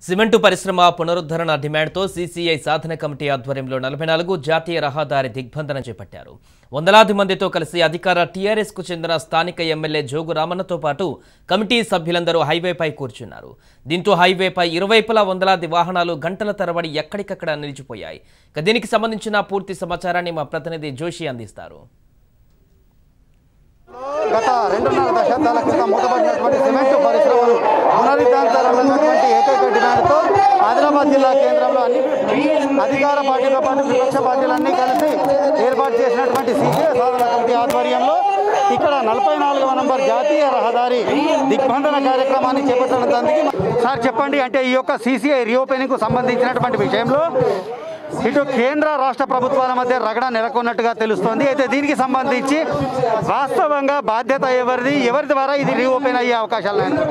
cement పరిశ్రమ పునరుద్ధరణ డిమాండ్తో CCI సాధన committee ఆధ్వర్యంలో నలభై నాలుగు జాతీయ రహదారి దిగ్బంధన చేపట్టారు వందలాది మందితో కలిసి అధికార టీఆర్ఎస్ కు చెందిన స్థానిక ఎమ్మెల్యే జోగు రామన్నతో పాటు కమిటీ సభ్యులందరూ హైవేపై కూర్చున్నారు దీంతో హైవేపై ఇరువైపులా వందలాది వాహనాలు గంటల తరబడి ఎక్కడికక్కడ నిలిచిపోయాయి ఇక దీనికి సంబంధించిన పూర్తి సమాచారాన్ని మా ప్రతినిధి జోషి అందిస్తారు గత రెండున్నర దశాబ్దాల క్రితం మూతపడినటువంటి సిమెంట్ పరిశ్రమలు పునరుద్ధరించాలన్నటువంటి ఏకైక డిమాండ్తో ఆదిలాబాద్ జిల్లా కేంద్రంలో అన్ని అధికార పార్టీతో పాటు విపక్ష పార్టీలన్నీ కలిసి ఏర్పాటు చేసినటువంటి సీసీఐ సాధన కమిటీ ఆధ్వర్యంలో ఇక్కడ నలభై నాలుగవ నంబర్ జాతీయ రహదారి దిగ్బంధన కార్యక్రమాన్ని చేపట్టడానికి సార్ చెప్పండి అంటే ఈ యొక్క సీసీఐ రీఓపెనింగ్ కు సంబంధించినటువంటి విషయంలో ఇటు కేంద్ర రాష్ట్ర ప్రభుత్వాల మధ్య రగడ నెలకొన్నట్టుగా తెలుస్తోంది అయితే దీనికి సంబంధించి వాస్తవంగా బాధ్యత ఎవరిది ఎవరి ద్వారా ఇది రీఓపెన్ అయ్యే అవకాశాలు ఉన్నాయి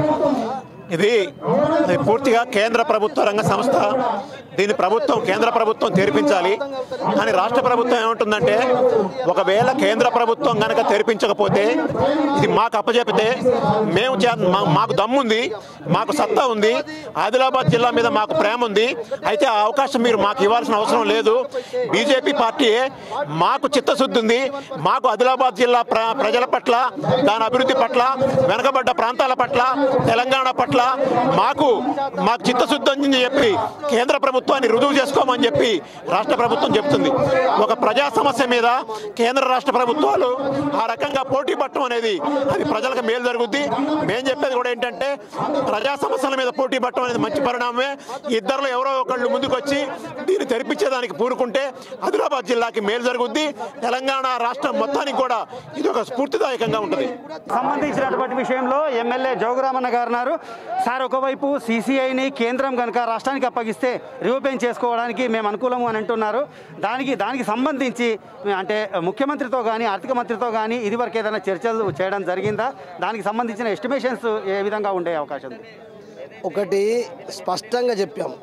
ఇది ఇది పూర్తిగా కేంద్ర ప్రభుత్వ రంగ సంస్థ దీన్ని ప్రభుత్వం కేంద్ర ప్రభుత్వం తెరిపించాలి కానీ రాష్ట్ర ప్రభుత్వం ఏమంటుందంటే ఒకవేళ కేంద్ర ప్రభుత్వం కనుక తెరిపించకపోతే ఇది మాకు అప్పచెపితే మేము చే- మా- మాకు దమ్ముంది మాకు సత్తా ఉంది ఆదిలాబాద్ జిల్లా మీద మాకు ప్రేమ ఉంది అయితే ఆ అవకాశం మీరు మాకు ఇవ్వాల్సిన అవసరం లేదు బీజేపీ పార్టీ మాకు చిత్తశుద్ధి ఉంది మాకు ఆదిలాబాద్ జిల్లా ప్ర- ప్రజల పట్ల దాని అభివృద్ధి పట్ల వెనకబడ్డ ప్రాంతాల పట్ల తెలంగాణ పట్ల మాకు మాకు చిత్తశుద్ధి అని చెప్పి కేంద్ర ప్రభుత్వాన్ని రుజువు చేసుకోమని చెప్పి రాష్ట్ర ప్రభుత్వం చెప్తుంది ఒక ప్రజా సమస్య మీద కేంద్ర రాష్ట్ర ప్రభుత్వాలు ఆ రకంగా పోటీ పట్టడం అనేది అది ప్రజలకు మేలు జరుగుద్ది మేము చెప్పేది కూడా ఏంటంటే ప్రజా సమస్యల మీద పోటీ పట్టడం అనేది మంచి పరిణామమే ఇద్దరులో ఎవరో ఒకళ్ళు ముందుకు వచ్చి దీన్ని తెరిపించేదానికి పూనుకుంటే ఆదిలాబాద్ జిల్లాకి మేలు జరుగుద్ది తెలంగాణ రాష్ట్రం మొత్తానికి కూడా ఇది ఒక స్ఫూర్తిదాయకంగా ఉంటుంది సంబంధించినటువంటి విషయంలో ఎమ్మెల్యే జోగురామన్న గారు అన్నారు సార్ ఒకవైపు సీసీఐని కేంద్రం కనుక రాష్ట్రానికి అప్పగిస్తే రీఓపెన్ చేసుకోవడానికి మేము అనుకూలము అని అంటున్నారు దానికి దానికి సంబంధించి అంటే ముఖ్యమంత్రితో కానీ ఆర్థిక మంత్రితో కానీ ఇదివరకు ఏదైనా చర్చలు చేయడం జరిగిందా దానికి సంబంధించిన ఎస్టిమేషన్స్ ఏ విధంగా ఉండే అవకాశం ఉంది ఒకటి స్పష్టంగా చెప్పాం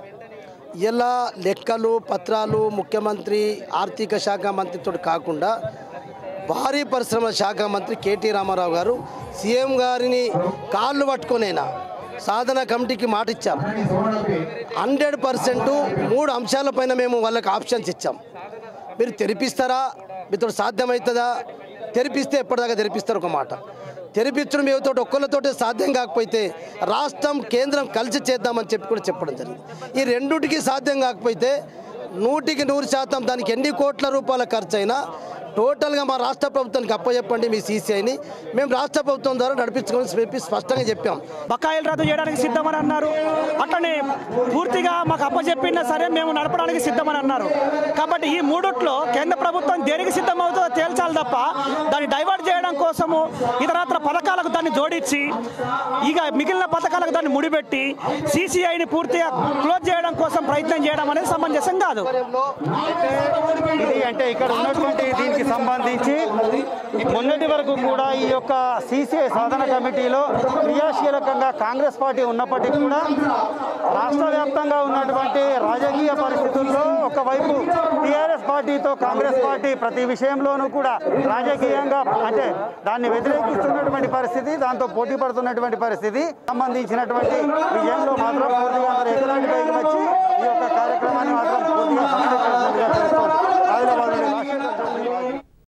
ఇలా లెక్కలు పత్రాలు ముఖ్యమంత్రి ఆర్థిక శాఖ మంత్రితో కాకుండా భారీ పరిశ్రమల శాఖ మంత్రి కేటీ రామారావు గారు సీఎం గారిని కాళ్ళు పట్టుకొనైనా సాధన కమిటీకి మాట ఇచ్చాం హండ్రెడ్ పర్సెంట్ మూడు అంశాలపైన మేము వాళ్ళకి ఆప్షన్స్ ఇచ్చాం మీరు తెరిపిస్తారా మీతో సాధ్యమవుతుందా తెరిపిస్తే ఎప్పటిదాకా తెరిపిస్తారు ఒక మాట తెరిపించడం ఏమితో ఒక్కళ్ళతోటే సాధ్యం కాకపోతే రాష్ట్రం కేంద్రం కలిసి చేద్దామని చెప్పి కూడా చెప్పడం జరిగింది ఈ రెండుటికి సాధ్యం కాకపోతే నూటికి నూరు శాతం దానికి ఎన్ని కోట్ల రూపాయల ఖర్చు అయినా టోటల్గా మా రాష్ట్ర ప్రభుత్వానికి అప్పచెప్పండి మీ సీసీఐని మేము రాష్ట్ర ప్రభుత్వం ద్వారా నడిపించుకొని చెప్పి స్పష్టంగా చెప్పాం బకాయిలు రద్దు చేయడానికి సిద్ధమని అన్నారు అట్లనే పూర్తిగా మాకు అప్పచెప్పినా సరే మేము నడపడానికి సిద్ధమని అన్నారు కాబట్టి ఈ మూడుట్లో కేంద్ర ప్రభుత్వం దేనికి సిద్ధమవుతుందో తేల్చాలి తప్ప దాన్ని డైవర్ట్ చేయడం కోసము ఇతరత్ర పథకాలకు దాన్ని జోడించి ఇక మిగిలిన పథకాలకు దాన్ని ముడిపెట్టి సీసీఐని పూర్తిగా క్లోజ్ చేయడం కోసం ప్రయత్నం చేయడం అనేది సమంజసం కాదు ఇది అంటే ఇక్కడ ఉన్నటువంటి దీనికి సంబంధించి మొన్నటి వరకు కూడా ఈ యొక్క సీసీఐ సాధన కమిటీలో క్రియాశీలకంగా కాంగ్రెస్ పార్టీ ఉన్నప్పటికీ కూడా రాష్ట్ర వ్యాప్తంగా ఉన్నటువంటి రాజకీయ పరిస్థితుల్లో ఒకవైపు టీఆర్ఎస్ పార్టీతో కాంగ్రెస్ పార్టీ ప్రతి విషయంలోనూ కూడా రాజకీయంగా అంటే దాన్ని వ్యతిరేకిస్తున్నటువంటి పరిస్థితి దాంతో పోటీ పడుతున్నటువంటి పరిస్థితి సంబంధించినటువంటి విజయంలో మాత్రం పూర్తిగా అందరూ ఏకలాంటి పైకి వచ్చి ఈ యొక్క కార్యక్రమాన్ని మాత్రం పూర్తిగా సఫలీకరించినట్టుగా తెలుస్తోంది